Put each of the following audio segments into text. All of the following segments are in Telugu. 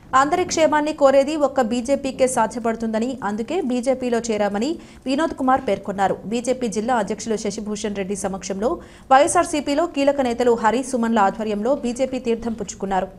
అందరి క్షేమాన్ని కోరేది ఒక్క బీజేపీకే సాధ్యపడుతుందని అందుకే బీజేపీలో చేరామని వినోద్ కుమార్ పేర్కొన్నారు బీజేపీ జిల్లా అధ్యక్షులు శశిభూషణ్ రెడ్డి సమక్షంలో వైఎస్ఆర్సీపీలో కీలక నేతలు హరి సుమన్ల ఆధ్వర్యంలో బీజేపీ తీర్థం పుచ్చుకున్నారు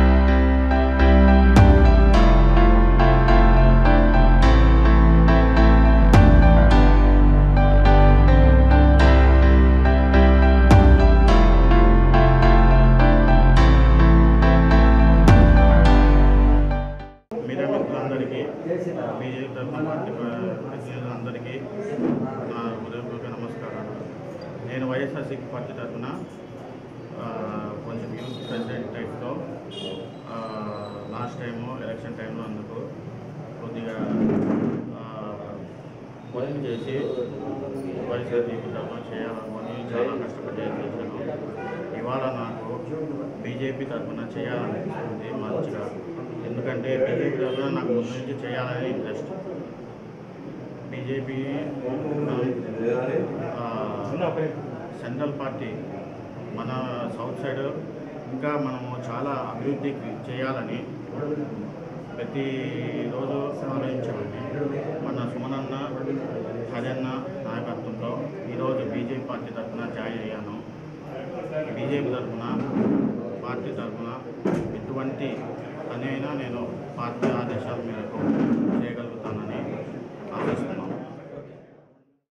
మీడియా మిత్రులందరికీ బీజేపీ తరఫున పార్టీ ప్రతినిధులందరికీ నా హృదయపూర్వక నమస్కారాలు నేను వైఎస్ఆర్సీపీ పార్టీ తరఫున ఆ, కొంచెం యూత్ ప్రెసిడెంట్ టైప్లో లాస్ట్ టైము ఎలక్షన్ టైంలో అందుకు కొద్దిగా ఆ, వర్క్ చేసి వైఎస్ఆర్సీపీ తరఫున చేయాలనుకొని చాలా కష్టపడి చేశాను ఇవాళ నాకు బీజేపీ తరఫున చేయాలనిపిస్తుంది మంచిగా ఎందుకంటే బీజేపీ తరఫున నాకు ముందు నుంచి చేయాలని ఇంట్రెస్ట్ బీజేపీ సెంట్రల్ పార్టీ మన సౌత్ సైడ్ ఇంకా మనము చాలా అభివృద్ధికి చేయాలని ప్రతిరోజు ఆలోచించామండి మన సుమనన్న హరన్న నాయకత్వంలో ఈరోజు బీజేపీ పార్టీ తరఫున జాయిన్ అయ్యాను బీజేపీ తరఫున పార్టీ తరఫున ఎటువంటి పని అయినా నేను పార్టీ ఆదేశాల మేరకు